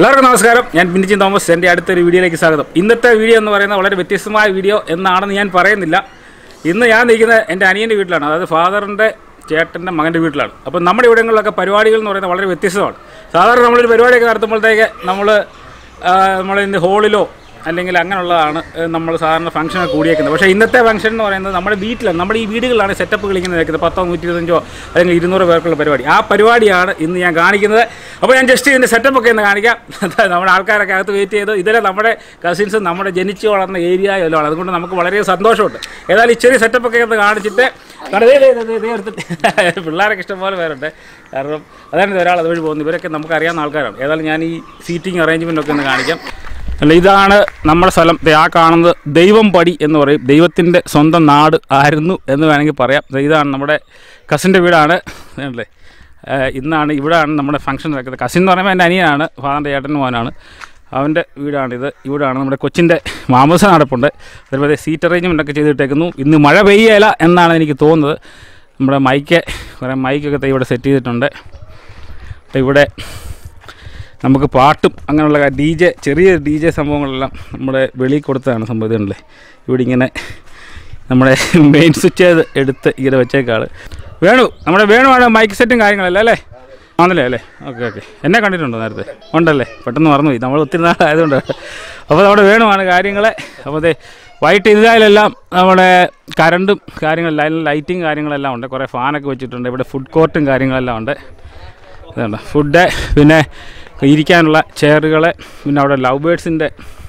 എല്ലാവർക്കും നമസ്കാരം ഞാൻ ബിനിജിൻ തോമസ് എൻ്റെ അടുത്തൊരു വീഡിയോയിലേക്ക് സ്വാഗതം ഇന്നത്തെ വീഡിയോ എന്ന് പറയുന്നത് വളരെ വ്യത്യസ്തമായ വീഡിയോ എന്നാണെന്ന് ഞാൻ പറയുന്നില്ല ഇന്ന് ഞാൻ നിൽക്കുന്നത് എൻ്റെ അനിയൻ്റെ വീട്ടിലാണ് അതായത് ഫാദറിൻ്റെ ചേട്ടൻ്റെ മകൻ്റെ വീട്ടിലാണ് അപ്പോൾ നമ്മുടെ ഇവിടങ്ങളിലൊക്കെ പരിപാടികൾ എന്ന് പറയുന്നത് വളരെ വ്യത്യസ്തമാണ് സാധാരണ നമ്മളൊരു പരിപാടിയൊക്കെ നടത്തുമ്പോഴത്തേക്ക് നമ്മൾ നമ്മൾ ഇന്ന് ഹോളിലോ അല്ലെങ്കിൽ അങ്ങനെയുള്ളതാണ് നമ്മൾ സാധാരണ ഫംഗ്ഷനൊക്കെ കൂടിയേക്കുന്നത് പക്ഷേ ഇന്നത്തെ ഫംഗ്ഷൻ എന്ന് പറയുന്നത് നമ്മുടെ വീട്ടിലാണ് നമ്മുടെ ഈ വീടുകളിലാണ് സെറ്റപ്പുകൾ ഇങ്ങനെ നിൽക്കുന്നത് പത്തോ നൂറ്റി ഇരുപത്തഞ്ചോ അല്ലെങ്കിൽ ഇരുന്നൂറ് പേർക്കുള്ള പരിപാടി ആ പരിപാടിയാണ് ഇന്ന് ഞാൻ കാണിക്കുന്നത് അപ്പോൾ ഞാൻ ജസ്റ്റ് ഇതിൻ്റെ സെറ്റപ്പൊക്കെ ഒന്ന് കാണിക്കാം നമ്മുടെ ആൾക്കാരൊക്കെ അകത്ത് വെയിറ്റ് ചെയ്തു ഇതിലെ നമ്മുടെ കസിൻസ് നമ്മുടെ ജനിച്ച് വളർന്ന ഏരിയ എല്ലാം ആണ് അതുകൊണ്ട് നമുക്ക് വളരെ സന്തോഷമുണ്ട് ഏതായാലും ഇച്ചിരി സെറ്റപ്പൊക്കെ ഒന്ന് കാണിച്ചിട്ട് കാരണം ദേ, ദേ, ദേ, ദേ, ദേ എടുത്തിട്ട് പിള്ളേരൊക്കെ ഇഷ്ടംപോലെ പേരുണ്ട് കാരണം അതാണ് ഒരാൾ അതുവഴി പോകുന്നത് ഇവരൊക്കെ നമുക്ക് അറിയാവുന്ന ആൾക്കാരാണ് ഏതായാലും ഞാൻ ഈ സീറ്റിംഗ് അറേഞ്ച്മെൻ്റ് ഒക്കെ ഒന്ന് കാണിക്കാം അല്ല ഇതാണ് നമ്മുടെ സ്ഥലം ദേ ആ കാണുന്നത് ദൈവം പടി എന്ന് പറയും ദൈവത്തിൻ്റെ സ്വന്തം നാട് ആയിരുന്നു എന്ന് വേണമെങ്കിൽ പറയാം ദേ ഇതാണ് നമ്മുടെ കസിൻ്റെ വീടാണ് അല്ലേ ഇന്നാണ് ഇവിടെയാണ് നമ്മുടെ ഫംഗ്ഷൻ നടക്കുന്നത് കസിൻ എന്ന് പറയുമ്പോൾ എൻ്റെ അനിയനാണ് ഫാദറിൻ്റെ ഏട്ടൻ മോനാണ് അവൻ്റെ വീടാണിത് ഇവിടെയാണ് നമ്മുടെ കൊച്ചിൻ്റെ മാമസ നടപ്പുണ്ട് അതുപോലെ സീറ്റ് അറേഞ്ച്മെൻ്റ് ഒക്കെ ചെയ്തിട്ടേക്കുന്നു ഇന്ന് മഴ പെയ്യല എന്നാണ് എനിക്ക് തോന്നുന്നത് നമ്മുടെ മൈക്ക് കുറേ മൈക്കൊക്കെ ദേ ഇവിടെ സെറ്റ് ചെയ്തിട്ടുണ്ട് ദേ ഇവിടെ നമുക്ക് പാട്ടും അങ്ങനെയുള്ള ഡി ജെ ചെറിയ ഡി ജെ സംഭവങ്ങളെല്ലാം നമ്മുടെ വെളിയിൽ കൊടുത്തതാണ് സംഭവം ഇതുണ്ടല്ലേ ഇവിടെ ഇങ്ങനെ നമ്മുടെ മെയിൻ സ്വിച്ച് ചെയ്ത് എടുത്ത് ഇങ്ങനെ വെച്ചേക്കാള് വേണു നമ്മുടെ വേണുവാണ് മൈക്ക് സെറ്റും കാര്യങ്ങളല്ലേ അല്ലേ ആണല്ലേ അല്ലേ ഓക്കെ ഓക്കെ എന്നെ കണ്ടിട്ടുണ്ടോ നേരത്തെ ഉണ്ടല്ലേ പെട്ടെന്ന് മറന്നുപോയി നമ്മൾ ഒത്തിരി നാളായതുകൊണ്ട് അപ്പോൾ നമ്മുടെ വേണുവാണ് കാര്യങ്ങൾ അപ്പോൾ അതെ വൈകിട്ട് ഇതിലായാലെല്ലാം നമ്മുടെ കറണ്ടും കാര്യങ്ങളെല്ലാം അതിൽ ലൈറ്റിങ് കാര്യങ്ങളെല്ലാം ഉണ്ട് കുറേ ഫാനൊക്കെ വെച്ചിട്ടുണ്ട് ഇവിടെ ഫുഡ് കോർട്ടും കാര്യങ്ങളെല്ലാം ഉണ്ട് ഇതുണ്ട് ഫുഡ് പിന്നെ ഇരിക്കാനുള്ള ചെയറുകൾ പിന്നെ അവിടെ ലവ് ബേഡ്സിൻ്റെ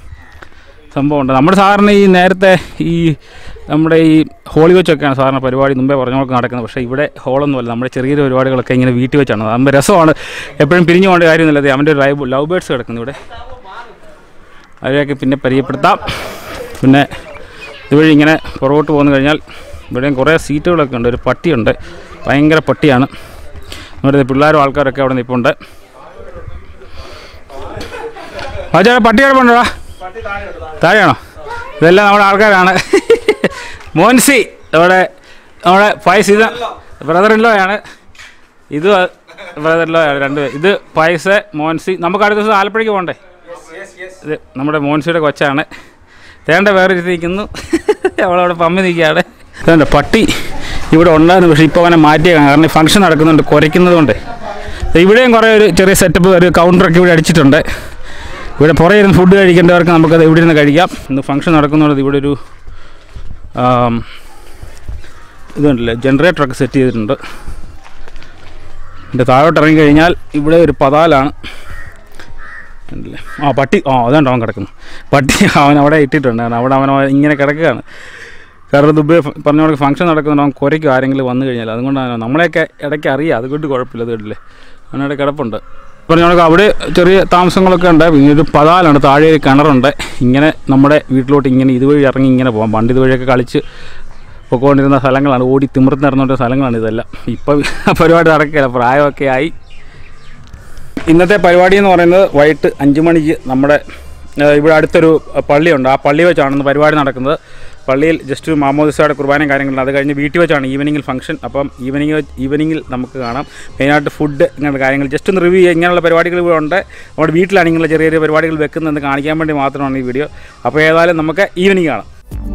സംഭവമുണ്ട് നമ്മുടെ സാധാരണ ഈ നേരത്തെ ഈ നമ്മുടെ ഈ ഹോളി വെച്ചൊക്കെയാണ് സാധാരണ പരിപാടി മുമ്പേ പറഞ്ഞവർക്ക് നടക്കുന്നത് പക്ഷേ ഇവിടെ ഹോളൊന്നുമല്ല നമ്മുടെ ചെറിയ ചെറിയ പരിപാടികളൊക്കെ ഇങ്ങനെ വീട്ടിൽ വെച്ചാണ് അതാകുമ്പോൾ രസമാണ് എപ്പോഴും പിരിഞ്ഞു പോകേണ്ട കാര്യമൊന്നുമില്ല ദേ അവൻ്റെ ഒരു ലൈവ് ലവ് ബേഡ്സ് കിടക്കുന്നു ഇവിടെ അവരെയൊക്കെ പിന്നെ പരിചയപ്പെടുത്താം പിന്നെ ഇതുവഴി ഇങ്ങനെ പുറകോട്ട് പോന്നു കഴിഞ്ഞാൽ ഇവിടെയും കുറേ സീറ്റുകളൊക്കെ ഉണ്ട് ഒരു പട്ടിയുണ്ട് ഭയങ്കര പട്ടിയാണ് നമ്മുടെ പിള്ളേരും ആൾക്കാരൊക്കെ അവിടെ നിൽപ്പുണ്ട് ആ ചേട്ടാ പട്ടി കിടപ്പുണ്ടോടാ താഴെയാണോ ഇതെല്ലാം നമ്മുടെ ആൾക്കാരാണ് മോൻസി നമ്മുടെ നമ്മുടെ പൈസ ഇത് ബ്രദർ ഇല്ലോയാണ് ഇത് ബ്രദർ ഇല്ലോ ആണ് രണ്ട് പേര്. ഇത് പൈസ മോൻസി നമുക്ക് അടുത്ത ദിവസം ആലപ്പുഴയ്ക്ക് പോകണ്ടേ ഇത് നമ്മുടെ മോൻസിയുടെ കൊച്ചാണ് തേണ്ട വേറെ ഇരിക്കുന്നു അവളവിടെ പമ്മി നിൽക്കുകയാണ് ഇതുണ്ട് പട്ടി ഇവിടെ ഉണ്ടായിരുന്നു പക്ഷേ ഇപ്പോൾ അവനെ മാറ്റിയേക്കാം കാരണം ഈ ഫംഗ്ഷൻ നടക്കുന്നുണ്ട് കുരയ്ക്കുന്നത് കൊണ്ട് ഇവിടെയും കുറേ ഒരു ചെറിയ സെറ്റപ്പ് ഒരു കൗണ്ടറൊക്കെ ഇവിടെ അടിച്ചിട്ടുണ്ട് ഇവിടെ പുറകെ ഇരുന്ന് ഫുഡ് കഴിക്കേണ്ടവർക്ക് നമുക്കത് ഇവിടെ ഇരുന്ന് കഴിക്കാം ഇന്ന് ഫംഗ്ഷൻ നടക്കുന്നുള്ളത് ഇവിടെ ഒരു ആം, ഇതുണ്ടല്ലേ ജനറേറ്ററൊക്കെ സെറ്റ് ചെയ്തിട്ടുണ്ട് എൻ്റെ താഴോട്ട് ഇറങ്ങി കഴിഞ്ഞാൽ ഇവിടെ ഒരു പതാലാണ് ഉണ്ടല്ലേ ആ പട്ടി ആ അതുകൊണ്ട് അവൻ കിടക്കുന്നു പട്ടി അവൻ അവിടെ ഇട്ടിട്ടുണ്ട് കാരണം അവിടെ അവൻ അവൻ ഇങ്ങനെ കിടക്കുകയാണ് കാരണം ദുബൈ പറഞ്ഞ പോലെ ഫംഗ്ഷൻ നടക്കുന്നുണ്ട് അവൻ കുരയ്ക്കും ആരെങ്കിലും വന്നു കഴിഞ്ഞാൽ അതുകൊണ്ടാണ് നമ്മളെയൊക്കെ ഇടയ്ക്ക് അറിയാം അതുകൊണ്ട് കുഴപ്പമില്ല അത് കണ്ടില്ലേ അവനവിടെ കിടപ്പുണ്ട് പറഞ്ഞ കണക്ക് അവിടെ ചെറിയ താമസങ്ങളൊക്കെ ഉണ്ട് പിന്നെ ഒരു പതാലാണ് താഴെ ഒരു കിണറുണ്ട് ഇങ്ങനെ നമ്മുടെ വീട്ടിലോട്ട് ഇങ്ങനെ ഇതുവഴി ഇറങ്ങി ഇങ്ങനെ പോകാം പണ്ട് ഇതുവഴിയൊക്കെ കളിച്ച് പൊക്കോണ്ടിരുന്ന സ്ഥലങ്ങളാണ് ഓടി തിമിർത്ത് നടന്നുകൊണ്ട സ്ഥലങ്ങളാണ് ഇതെല്ലാം ഇപ്പം പരിപാടി നടക്കില്ല പ്രായമൊക്കെ ആയി ഇന്നത്തെ പരിപാടി എന്ന് പറയുന്നത് വൈകിട്ട് അഞ്ച് മണിക്ക് നമ്മുടെ ആ, ഇവിടെ അടുത്തൊരു പള്ളിയുണ്ട് ആ പള്ളി വെച്ചാണ് ഇന്ന് പരിപാടി നടക്കുന്നത് പള്ളിയിൽ ജസ്റ്റ് ഒരു മാമോദിസയുടെ കുർബാനയും കാര്യങ്ങളും അത് കഴിഞ്ഞ് വീട്ടിൽ വെച്ചാണ് ഈവനിങ്ങിൽ ഫംഗ്ഷൻ അപ്പം ഈവനിങ് ഈവനിങ്ങിൽ നമുക്ക് കാണാം മെയിനായിട്ട് ഫുഡ് ഇങ്ങനെയുള്ള കാര്യങ്ങൾ ജസ്റ്റ് ഒന്ന് റിവ്യൂ ചെയ്യുക ഇങ്ങനെയുള്ള പരിപാടികൾ ഇവിടെ ഉണ്ട് നമ്മുടെ വീട്ടിലാണ് ഇങ്ങനെയുള്ള ചെറിയ ചെറിയ പരിപാടികൾ വെക്കുന്നതെന്ന് കാണിക്കാൻ വേണ്ടി മാത്രമാണ് ഈ വീഡിയോ അപ്പോൾ ഏതായാലും നമുക്ക് ഈവനിങ് കാണാം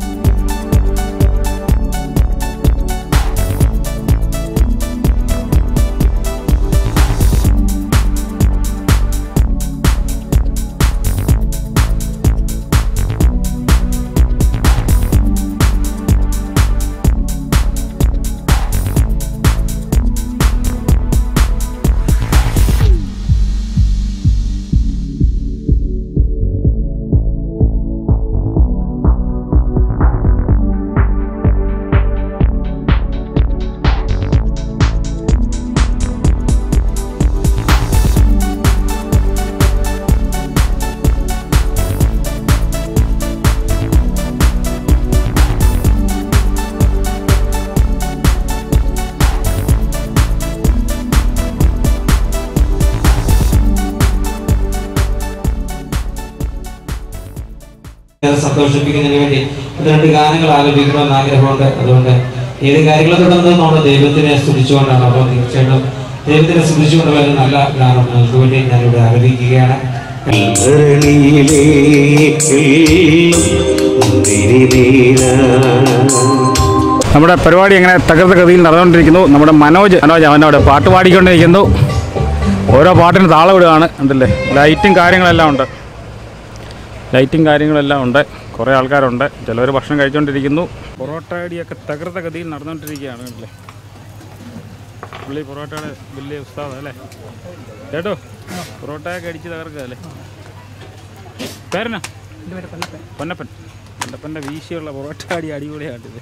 അത് സന്തോഷിപ്പിക്കുന്നതിന് വേണ്ടി ഒന്ന് രണ്ട് ഗാനങ്ങൾ ആലപിക്കണമെന്ന് ആഗ്രഹമുണ്ട് അതുകൊണ്ട് ഏത് കാര്യങ്ങളെ തുടർന്ന് നമ്മുടെ ദൈവത്തിനെ സ്തുതിച്ചുകൊണ്ടാണ് അപ്പോൾ തീർച്ചയായിട്ടും ദൈവത്തിനെ സ്തുതിച്ചുകൊണ്ടുള്ള ഒരു നല്ല ഗാനം നിങ്ങൾക്ക് വേണ്ടി ഞാനിവിടെ ആലപിക്കുകയാണ് നമ്മുടെ പരിപാടി എങ്ങനെ തകർത്ത ഗതിയിൽ നടന്നുകൊണ്ടിരിക്കുന്നു നമ്മുടെ മനോജ് മനോജ് അവനവിടെ പാട്ട് പാടിക്കൊണ്ടിരിക്കുന്നു ഓരോ പാട്ടിന് താളം ഇടുകയാണ് ഉണ്ടല്ലേ ലൈറ്റും കാര്യങ്ങളെല്ലാം ഉണ്ട് ലൈറ്റും കാര്യങ്ങളെല്ലാം ഉണ്ട് കുറേ ആൾക്കാരുണ്ട് ചിലവർ ഭക്ഷണം കഴിച്ചുകൊണ്ടിരിക്കുന്നു പൊറോട്ട അടിയൊക്കെ തകർത്ത ഗതിയിൽ നടന്നുകൊണ്ടിരിക്കുകയാണ് അല്ലേ പുള്ളി പൊറോട്ടയുടെ വലിയ ഉസ്താദ അല്ലേ കേട്ടോ പൊറോട്ടയൊക്കെ അടിച്ച് തകർക്കുക അല്ലേ പേരനാ പൊന്നപ്പൻ പൊന്നപ്പൻ്റെ വീശിയുള്ള പൊറോട്ട അടി അടിപൊളിയായിട്ടിത്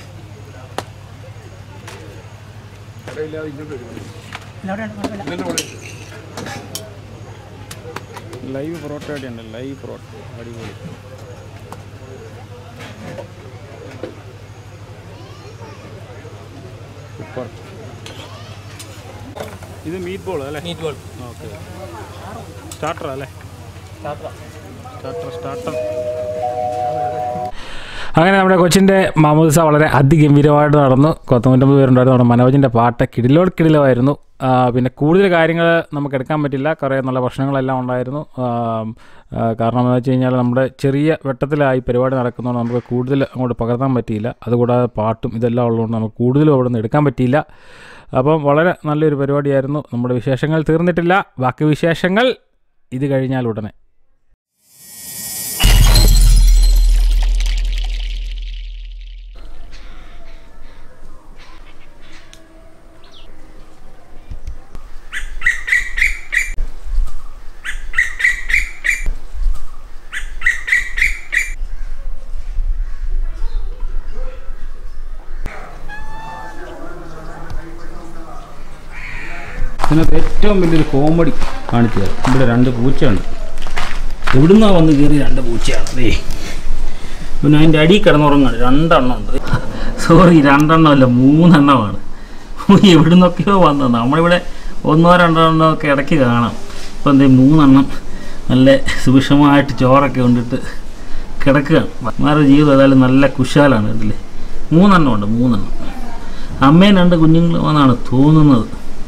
ലൈവ് പൊറോട്ട അടിയുണ്ട് ലൈവ് പൊറോട്ട അടിപൊളി സൂപ്പർ ഇത് മീറ്റ് ബോൾ അല്ലേ മീറ്റ് ബോൾ ഓക്കെ സ്റ്റാർട്ടർ അല്ലേ സ്റ്റാർട്ടർ സ്റ്റാർട്ടർ അങ്ങനെ നമ്മുടെ കൊച്ചിൻ്റെ മാമോദിസ വളരെ അതിഗംഭീരമായിട്ട് നടന്നു പത്തൊമ്പത്തൊമ്പത് പേരുണ്ടായിരുന്നു നമ്മുടെ മനോജിൻ്റെ പാട്ട് കിടിലോട് കിടിലമായിരുന്നു ആ, പിന്നെ കൂടുതൽ കാര്യങ്ങൾ നമുക്ക് എടുക്കാൻ പറ്റില്ല കുറേ നല്ല പ്രശ്നങ്ങളെല്ലാം ഉണ്ടായിരുന്നു ആ, ആ, കാരണം എന്താ വെച്ച് കഴിഞ്ഞാൽ നമ്മുടെ ചെറിയ വെട്ടത്തിലായി പരിപാടി നടക്കുന്നതുകൊണ്ട് നമുക്ക് കൂടുതൽ അങ്ങോട്ട് പകർത്താൻ പറ്റിയില്ല അതുകൂടാതെ പാട്ടും ഇതെല്ലാം ഉള്ളതുകൊണ്ട് നമുക്ക് കൂടുതലും അവിടെ നിന്ന് എടുക്കാൻ പറ്റിയില്ല അപ്പം വളരെ നല്ലൊരു പരിപാടിയായിരുന്നു നമ്മുടെ വിശേഷങ്ങൾ തീർന്നിട്ടില്ല ബാക്കി വിശേഷങ്ങൾ ഇത് കഴിഞ്ഞാൽ ഉടനെ ഇതിനകത്ത് ഏറ്റവും വലിയൊരു കോമഡി കാണിച്ചു തരാം ഇവിടെ രണ്ട് പൂച്ചയുണ്ട് എവിടുന്നാ വന്ന് കയറി രണ്ട് പൂച്ചയാണ് അതേ പിന്നെ അതിൻ്റെ അടി കിടന്നുറങ്ങാണ് രണ്ടെണ്ണം ഉണ്ട് സോറി രണ്ടെണ്ണം അല്ല മൂന്നെണ്ണമാണ് എവിടുന്നൊക്കെയോ വന്നത് നമ്മളിവിടെ ഒന്നോ രണ്ടോ എണ്ണോ ഒക്കെ ഇടയ്ക്ക് കാണാം ഇപ്പം എന്തേ മൂന്നെണ്ണം നല്ല സുഭിക്ഷമായിട്ട് ചോറൊക്കെ കൊണ്ടിട്ട് കിടക്കുകയാണ് മാരുടെ ജീവിതം ഏതായാലും നല്ല കുശാലാണ് ഇതിൽ മൂന്നെണ്ണം ഉണ്ട് മൂന്നെണ്ണം അമ്മയും രണ്ട് കുഞ്ഞുങ്ങളുമെന്നാണ് തോന്നുന്നത്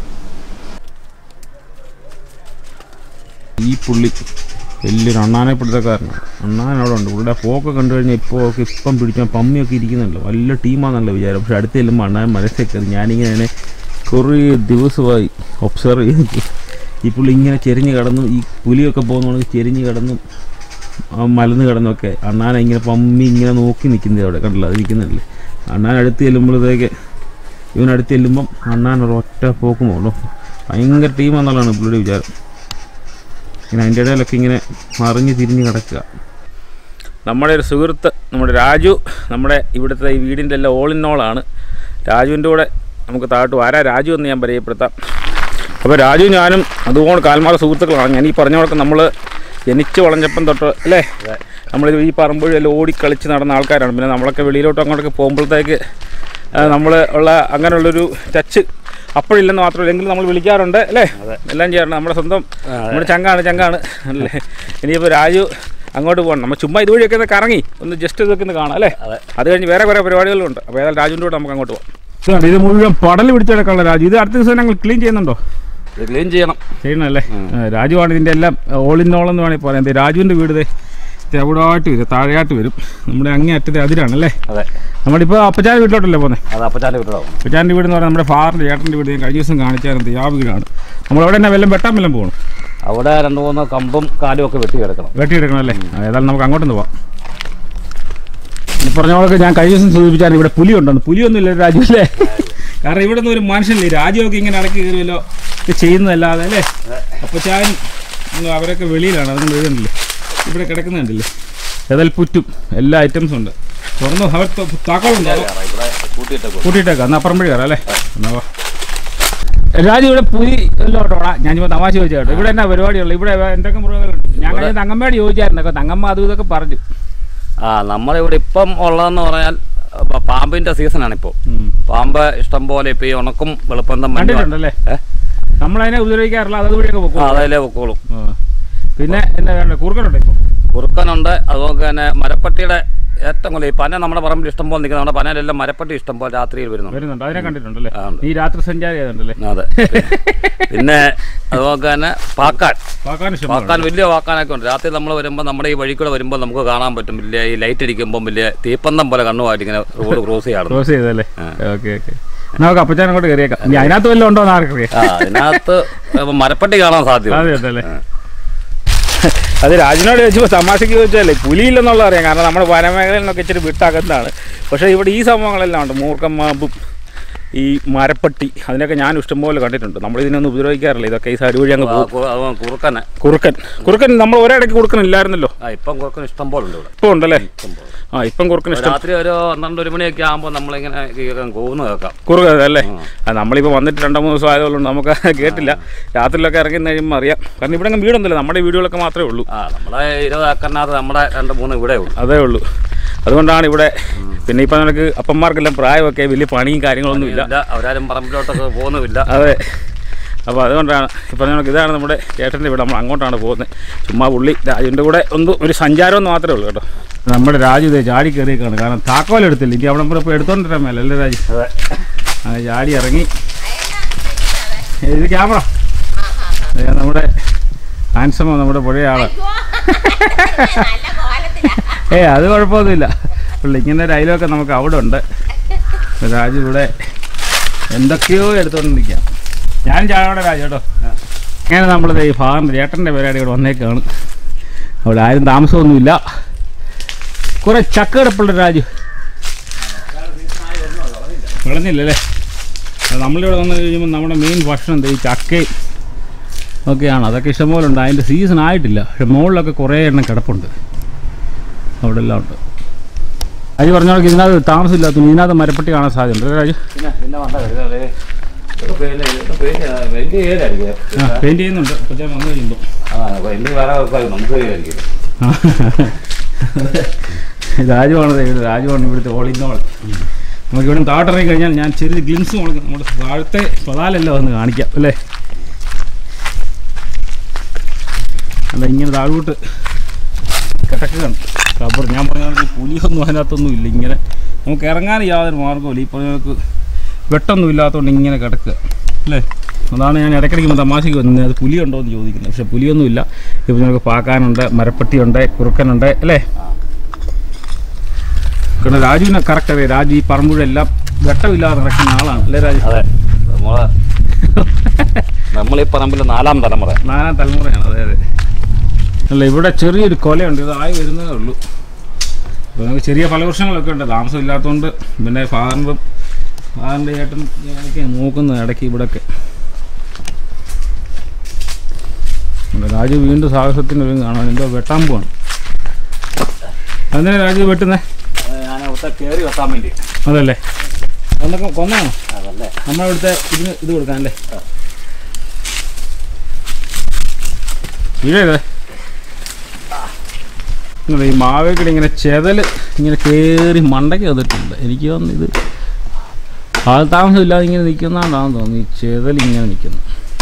ഈ പുള്ളി വലിയൊരു അണ്ണാനെ പിടുത്തക്കാരനാണ് അണ്ണാൻ അവിടെ ഉണ്ട് പുള്ളിയുടെ ഫോക്ക് കണ്ടു കഴിഞ്ഞാൽ ഇപ്പോൾ ഒക്കെ ഇപ്പം പിടിച്ചാൽ പമ്മിയൊക്കെ ഇരിക്കുന്നുണ്ട് വലിയ ടീമാണെന്നുള്ള വിചാരം പക്ഷെ അടുത്ത് ചെല്ലുമ്പോൾ അണ്ണാൻ മനസ്സിൽ കയറി ഞാനിങ്ങനെ അതിനെ കുറേ ദിവസമായി ഒബ്സർവ് ചെയ്തു ഈ പുള്ളി ഇങ്ങനെ ചെരിഞ്ഞ് കിടന്നു ഈ പുലിയൊക്കെ പോകുന്നതാണെങ്കിൽ ചെരിഞ്ഞ് കിടന്നും ആ മലന്ന് കിടന്നൊക്കെ അണ്ണാനെ ഇങ്ങനെ പമ്മി ഇങ്ങനെ നോക്കി നിൽക്കുന്നത് അവിടെ കണ്ടില്ല അത് ഇരിക്കുന്നില്ലേ അണ്ണാൻ അടുത്ത് ചെല്ലുമ്പോഴത്തേക്ക് ഇവനടുത്ത് ചെല്ലുമ്പം അണ്ണാൻ ഒരു ഒറ്റ പോക്കും പോകുള്ളൂ ഭയങ്കര ടീമാണെന്നുള്ളതാണ് പുള്ളിയുടെ വിചാരം ഇങ്ങനെ അതിൻ്റെ ഇടയിലൊക്കെ ഇങ്ങനെ മറിഞ്ഞ് തിരിഞ്ഞ് കിടക്കുക നമ്മുടെ ഒരു സുഹൃത്ത് നമ്മുടെ രാജു നമ്മുടെ ഇവിടുത്തെ ഈ വീടിൻ്റെ എല്ലാം ഓൾ ഇൻ ഓളാണ് രാജുവിൻ്റെ കൂടെ നമുക്ക് താഴോട്ട് ആരാ രാജു എന്ന് ഞാൻ പരിചയപ്പെടുത്താം അപ്പോൾ രാജു ഞാനും അതുപോലെ കാൽമാറ സുഹൃത്തുക്കളാണ് ഞാൻ ഈ പറഞ്ഞ കണക്ക് നമ്മൾ ജനിച്ച് വളഞ്ഞപ്പം തൊട്ട് അല്ലേ നമ്മൾ ഈ പറമ്പുഴെല്ലാം ഓടി കളിച്ച് നടന്ന ആൾക്കാരാണ് പിന്നെ നമ്മളൊക്കെ വെളിയിലോട്ട് അങ്ങോട്ടൊക്കെ പോകുമ്പോഴത്തേക്ക് നമ്മൾ ഉള്ള അങ്ങനെയുള്ളൊരു ടച്ച് അപ്പോഴില്ലെന്ന് മാത്രമല്ല എങ്കിലും നമ്മൾ വിളിക്കാറുണ്ട് അല്ലേ എല്ലാം ചെയ്യാറുണ്ട് നമ്മുടെ സ്വന്തം നമ്മുടെ ചങ്കാണ് ചങ്കാണ് അല്ലേ ഇനിയിപ്പോൾ രാജു അങ്ങോട്ട് പോകണം നമ്മൾ ചുമ്മാ ഇതുവഴിയൊക്കെ ഒന്ന് കറങ്ങി ഒന്ന് ജസ്റ്റ് ഇതൊക്കെ ഒന്ന് കാണാം അല്ലേ അത് കഴിഞ്ഞ് വേറെ കുറേ പരിപാടികളുണ്ട് അപ്പോൾ ഏതായാലും രാജുവിൻ്റെ കൂടെ നമുക്ക് അങ്ങോട്ട് പോകാം ഇത് മുഴുവൻ പടൽ പിടിച്ചെടുക്കാനുള്ള രാജു ഇത് അടുത്ത ദിവസം ഞങ്ങൾ ക്ലീൻ ചെയ്യുന്നുണ്ടോ ഇത് ക്ലീൻ ചെയ്യണം ചെയ്യണമല്ലേ ആ, രാജുവാണ് ഇതിൻ്റെ എല്ലാം ഓൾ ഇൻ ഓൾ എന്ന് വേണമെങ്കിൽ പറയാം ദേ രാജുവിൻ്റെ വീട് ദേ എവിടായിട്ട് വരും താഴെയായിട്ട് വരും നമ്മുടെ അങ്ങേ അറ്റത്തെ അതിരാണല്ലേ അതെ നമ്മളിപ്പോൾ അപ്പച്ചാൻ്റെ വീട്ടിലോട്ടല്ലേ പോകുന്നത് അത് അപ്പച്ചാൻ്റെ വീട്ടിലാവും അപ്പച്ചാൻ്റെ വീട് എന്ന് പറഞ്ഞാൽ നമ്മുടെ ഫാദറിൻ്റെ ചേട്ടൻ്റെ വീട് ഞാൻ കഴിഞ്ഞ ദിവസം കാണിച്ചായിരുന്നു ആ വീടാണ് നമ്മളവിടെ തന്നെ വെല്ലം വെട്ടാൻ വെല്ലം പോകണം അവിടെ രണ്ട് മൂന്ന് കമ്പും കാലും ഒക്കെ വെട്ടി കിടക്കണം വെട്ടിയെടുക്കണം അല്ലേ ആ, ഏതായാലും നമുക്ക് അങ്ങോട്ടൊന്ന് പോവാം ഈ പറഞ്ഞ പോലൊക്കെ ഞാൻ കഴിഞ്ഞ ദിവസം സൂചിപ്പിച്ചാണ് ഇവിടെ പുലി ഉണ്ടെന്ന് പുലിയൊന്നും ഇല്ല രാജു അല്ലേ കാരണം ഇവിടെ നിന്ന് ഒരു മനുഷ്യനില്ലേ രാജുവൊക്കെ ഇങ്ങനെ അടക്കി കയറുമല്ലോ ഇത് ചെയ്യുന്നതല്ലാതെ അല്ലേ അപ്പോൾ ചാൻ അവരൊക്കെ വെളിയിലാണ് അതുകൊണ്ട് എഴുതുന്നില്ലേ ഇവിടെ കിടക്കുന്നുണ്ടല്ലേ ഏതായാലും പുറ്റും എല്ലാ ഐറ്റംസും ഉണ്ട് തുറന്നു അവർ താക്കോളുണ്ടോ ഇവിടെ കൂട്ടിയിട്ടേക്കും കൂട്ടിയിട്ടേക്കാം എന്നാൽ അപ്പുറം വഴി കയറാം അല്ലേ എന്നാ വാ. രാജു ഇവിടെ പുലി എല്ലാം ഉണ്ടോടാ ഞാനിപ്പോൾ തമാശ ചോദിച്ചു കേട്ടോ ഇവിടെ എന്നാ പരിപാടിയുള്ളത് ഇവിടെ എന്തൊക്കെ മൃഗങ്ങളുണ്ട് ഞാൻ കഴിഞ്ഞ തങ്ങമ്മയോട് ചോദിച്ചായിരുന്നു കേട്ടോ തങ്ങമ്മ അതും ഇതൊക്കെ പറഞ്ഞു ആ നമ്മളിവിടെ ഇപ്പം ഉള്ളതെന്ന് പറഞ്ഞാൽ പ- പാമ്പിന്റെ സീസണാണ് ഇപ്പോൾ ഉം. പാമ്പ് ഇഷ്ടം പോലെ ഇപ്പൊ ഈ ഉണക്കും വെളുപ്പന്തം മഞ്ഞും കണ്ടിട്ടുണ്ടല്ലേ ഏ? നമ്മളതിനെ ഉപദ്രവിക്കാറില്ല അത് അതുവഴിയൊക്കെ ആ, പോകും അതിലേ പൊക്കോളും പിന്നെ എന്താ വേണ്ട കുറുക്കനുണ്ട് ഇപ്പോൾ കുറുക്കനുണ്ട് അതുപോലെ തന്നെ മരപ്പട്ടിയുടെ ഏറ്റവും കൂടുതൽ ഈ പന നമ്മുടെ പറമ്പിൽ ഇഷ്ടം പോലെ നിൽക്കുന്ന നമ്മുടെ പനയിലെല്ലാം മരപ്പട്ടി ഇഷ്ടം പോലെ രാത്രിയിൽ വരുന്നുണ്ട് വരുന്നുണ്ട് അതിനെ കണ്ടിട്ടുണ്ടല്ലേ ആ, ഉണ്ട്. ഈ രാത്രി സഞ്ചാരി ആയതുണ്ടല്ലേ അതെ പിന്നെ അതുപോലെ തന്നെ പാക്കാൻ പാക്കാൻ ഇഷ്ടം വാക്കാൻ വലിയ വാക്കാനൊക്കെ ഉണ്ട് രാത്രി നമ്മൾ വരുമ്പോൾ നമ്മുടെ ഈ വഴി കൂടെ വരുമ്പോൾ നമുക്ക് കാണാൻ പറ്റും വലിയ ഈ ലൈറ്റ് അടിക്കുമ്പോൾ വലിയ തീപ്പന്തം പോലെ കണ്ണുമായിട്ട് ഇങ്ങനെ റോഡ് ക്രോസ് ചെയ്യാറുണ്ട് ക്ലോസ് ചെയ്തല്ലേ ഓക്കെ ഓക്കെ നമുക്ക് അപ്പച്ചാൻ അങ്ങോട്ട് കയറിയേക്കാം ഇനി അതിനകത്ത് വല്ലതും ഉണ്ടോ എന്ന് ആർക്കറിയാം ആ അതിനകത്ത് മരപ്പട്ടി കാണാൻ സാധ്യത അതെ അതെ അത് രാജിനോട് ചോദിച്ചപ്പോൾ തമാശയ്ക്ക് ചോദിച്ചാലേ പുലിയില്ലെന്നുള്ള അറിയാം കാരണം നമ്മുടെ വനമേഖലയിൽ നിന്നൊക്കെ ഇച്ചിരി വിട്ടകത്താണ് പക്ഷേ ഇവിടെ ഈ സംഭവങ്ങളെല്ലാം ഉണ്ട് മൂർക്കം മാമ്പും ഈ മരപ്പട്ടി അതിനൊക്കെ ഞാൻ ഇഷ്ടംപോലെ കണ്ടിട്ടുണ്ട് നമ്മൾ ഇതിനൊന്നും ഉപദ്രവിക്കാറില്ല ഇതൊക്കെ ഈ സൈഡ് വഴി അങ്ങ് പോകും കുറുക്കനെ കുറുക്കൻ കുറുക്കൻ നമ്മൾ ഒരിടയ്ക്ക് കുറുക്കനില്ലായിരുന്നല്ലോ ആ ഇപ്പം കുറുക്കൻ ഇഷ്ടം പോലെ ഉണ്ട് ഇവിടെ ഇപ്പോൾ ഉണ്ടല്ലേ ഇഷ്ടം പോലെ ആ ഇപ്പം കുറുക്കൻ ഇഷ്ടം രാത്രി ഒരു പന്ത്രണ്ട് ഒരു മണിയൊക്കെ ആകുമ്പോൾ നമ്മളിങ്ങനെ കേൾക്കാം കൂന്ന് കേൾക്കാം കുറുക്കൻ അല്ലേ ആ നമ്മളിപ്പോൾ വന്നിട്ട് രണ്ടോ മൂന്ന് ദിവസം ആയതുകൊണ്ട് നമുക്ക് കേട്ടില്ല രാത്രിയിലൊക്കെ ഇറങ്ങി കഴിയുമ്പോൾ അറിയാം കാരണം ഇവിടെ അങ്ങ് വീടൊന്നുമില്ല നമ്മുടെ ഈ വീടുകളൊക്കെ മാത്രമേ ഉള്ളൂ ആ നമ്മുടെ ഇരുപത് ഏക്കറിനകത്ത് നമ്മുടെ രണ്ട് മൂന്ന് ഇവിടെ ഉള്ളൂ അതേ ഉള്ളൂ അതുകൊണ്ടാണ് ഇവിടെ പിന്നെ ഇപ്പം നിനക്ക് അപ്പന്മാർക്കെല്ലാം പ്രായമൊക്കെ വലിയ പണിയും കാര്യങ്ങളൊന്നും ഇല്ല ഇല്ല അവരാരും പറമ്പിലോട്ടൊക്കെ പോകുന്നുമില്ല അതെ അപ്പോൾ അതുകൊണ്ടാണ് ഇപ്പം നമുക്ക് ഇതാണ് നമ്മുടെ ചേട്ടൻ്റെ ഇവിടെ നമ്മൾ അങ്ങോട്ടാണ് പോകുന്നത് ചുമ്മാ പുള്ളി രാജുവിൻ്റെ കൂടെ ഒന്ന് ഒരു സഞ്ചാരം എന്ന് മാത്രമേ ഉള്ളൂ കേട്ടോ നമ്മുടെ രാജു ഇതേ ചാടി കയറിയേക്കാണ് കാരണം താക്കോൽ എടുത്തില്ല ഇനി അവിടെ ഇപ്പോൾ എടുത്തോണ്ടിരാൻ മേലെ അല്ലേ രാജു അതെ അങ്ങനെ ചാടി ഇറങ്ങി ഇത് ക്യാമറ ദേ നമ്മുടെ ഹാൻസമോ നമ്മുടെ പഴയ ആള് നല്ല കോലത്തിലാ ഏ അത് കുഴപ്പമൊന്നുമില്ല പുള്ളി ഇങ്ങനെ ഒരു അയലൊക്കെ നമുക്ക് അവിടെ ഉണ്ട് രാജു ഇവിടെ എന്തൊക്കെയോ എടുത്തോണ്ട് നിൽക്കാം ഞാൻ ചാടോടെ രാജു കേട്ടോ അങ്ങനെ നമ്മളിത് ഈ ഫാറിൻ്റെ ചേട്ടൻ്റെ പരിപാടി ഇവിടെ വന്നേക്കാണ് അവിടെ ആരും താമസമൊന്നുമില്ല കുറെ ചക്ക കിടപ്പുണ്ട് രാജു വിളഞ്ഞില്ലല്ലേ അത് നമ്മളിവിടെ വന്നു കഴിയുമ്പോൾ നമ്മുടെ മെയിൻ ഭക്ഷണം എന്താ ഈ ചക്കയും ഒക്കെയാണ് അതൊക്കെ ഇഷ്ടംപോലെ ഉണ്ട് അതിൻ്റെ സീസൺ ആയിട്ടില്ല പക്ഷെ മുകളിലൊക്കെ കുറേ എണ്ണം കിടപ്പുണ്ട് അവിടെ എല്ലാം ഉണ്ട് രാജു പറഞ്ഞ കണക്ക് ഇതിനകത്ത് താമസമില്ലാത്ത ഇതിനകത്ത് മരപ്പെട്ടി കാണാൻ സാധ്യതയുണ്ട് അല്ലേ രാജു പിന്നെ പിന്നെ വന്ന വലിയ ഏതായിരിക്കും ആ പെയിൻറ്റ് ചെയ്യുന്നുണ്ട് അപ്പോൾ ഞാൻ വന്നു കഴിയുമ്പോൾ ആ വലിയ വേറെ ആൾക്കാർ നമുക്ക് ആയിരിക്കും രാജുവാണ് ദേ ഇവിടെ രാജുവാണ് ഇവിടുത്തെ ഓൾ ഇൻ ഓൾ നമുക്ക് ഇവിടെ താട്ടിറങ്ങി കഴിഞ്ഞാൽ ഞാൻ ചെറിയ ഗ്ലിംസ് നമുക്ക് നമ്മുടെ താഴത്തെ പതാലല്ല വന്ന് കാണിക്കാം അല്ലേ അല്ല ഇങ്ങനെ താഴോട്ട് കിടക്കുകയാണ് റബ്ബർ ഞാൻ പറഞ്ഞ കണക്ക് പുലിയൊന്നും അതിനകത്തൊന്നും ഇല്ല ഇങ്ങനെ നമുക്ക് ഇറങ്ങാൻ യാതൊരു മാർഗ്ഗമില്ല ഈ പറഞ്ഞ നമുക്ക് വെട്ടൊന്നും ഇല്ലാത്തതുകൊണ്ട് ഇങ്ങനെ കിടക്കുക അല്ലേ അതാണ് ഞാൻ ഇടയ്ക്കിടയ്ക്ക് തമാശയ്ക്ക് വന്നത് അത് പുലിയുണ്ടോ എന്ന് ചോദിക്കുന്നത് പക്ഷേ പുലിയൊന്നുമില്ല ഇപ്പോൾ നമുക്ക് പാക്കാനുണ്ട് മരപ്പട്ടിയുണ്ട് കുറുക്കനുണ്ട് അല്ലേ കാരണം രാജുവിനെ കറക്റ്റ് അറിയാം രാജു ഈ പറമ്പുഴെല്ലാം വെട്ടമില്ലാതെ നടക്കുന്ന ആളാണ് അല്ലേ രാജു അതെ നമ്മളെ നമ്മൾ ഈ പറമ്പിൽ നാലാം തലമുറ നാലാം തലമുറയാണ് അതെ അതെ അല്ല ഇവിടെ ചെറിയൊരു കൊലയുണ്ട് ഇത് ആയി വരുന്നതേ ഉള്ളൂ അപ്പോൾ നമുക്ക് ചെറിയ ഫലവൃക്ഷങ്ങളൊക്കെ ഉണ്ട് താമസം ഇല്ലാത്തതുകൊണ്ട് പിന്നെ ഫാറിൻ്റെ ഫാറിൻ്റെ ചേട്ടൻ ഒക്കെ നോക്കുന്നത് ഇടയ്ക്ക് ഇവിടെയൊക്കെ ഇവിടെ രാജു വീണ്ടും സാഹസത്തിന് ഒരു കാണാൻ എന്തോ വെട്ടാൻ പോവാണ് അതെന്തിനാ രാജു വെട്ടുന്നേ ഞാൻ അവിടുത്തെ കയറി വെക്കാൻ വേണ്ടി അതല്ലേ കൊന്നൊക്കെ കൊന്നാണോ അതല്ലേ നമ്മളിവിടുത്തെ ഇതിന് ഇത് കൊടുക്കാനല്ലേ വീഴരുതേ ഇങ്ങനെ ഈ മാവേക്കിടെ ഇങ്ങനെ ചെതൽ ഇങ്ങനെ കയറി മണ്ടയ്ക്ക് വന്നിട്ടുണ്ട് എനിക്ക് തോന്നുന്നു ഇത് ആൾ താമസമില്ലാതെ ഇങ്ങനെ നിൽക്കുന്നതാണെന്ന് തോന്നുന്നു ഈ ചെതൽ ഇങ്ങനെ നിൽക്കുന്നു